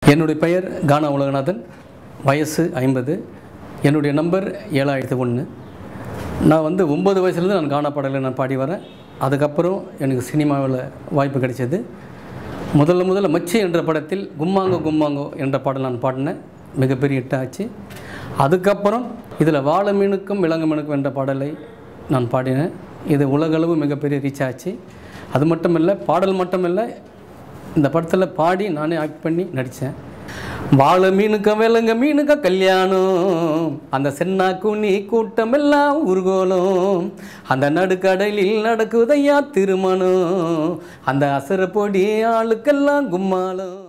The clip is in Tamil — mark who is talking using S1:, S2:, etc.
S1: என்னுடைய பெயர் கானா உலகநாதன் வயசு ஐம்பது என்னுடைய நம்பர் ஏழாயிரத்து ஒன்று நான் வந்து ஒம்பது வயசுலேருந்து நான் கானா பாடலை நான் பாடி வரேன் அதுக்கப்புறம் எனக்கு சினிமாவில் வாய்ப்பு கிடைச்சது முதல்ல முதல்ல மச்சி என்ற படத்தில் கும்மாங்கோ கும்மாங்கோ என்ற பாடல் நான் பாடினேன் மிகப்பெரிய ஹிட் ஆச்சு அதுக்கப்புறம் இதில் வாழை மீனுக்கும் விலங்கு மீனுக்கும் என்ற பாடலை நான் பாடினேன் இது உலகளவு மிகப்பெரிய ரீச் ஆச்சு அது மட்டும் இல்லை பாடல் மட்டும் இல்லை இந்த படத்தில் பாடி நானே ஆக்ட் பண்ணி நடித்தேன் வாழை மீனுக்க விலங்க மீனுக்க கல்யாணம் அந்த சென்னா குனி கூட்டம் எல்லாம் ஊர்கோலம் அந்த நடுக்கடலில் நடக்குதையா திருமணம் அந்த அசர பொடி ஆளுக்கெல்லாம் கும்மாலம்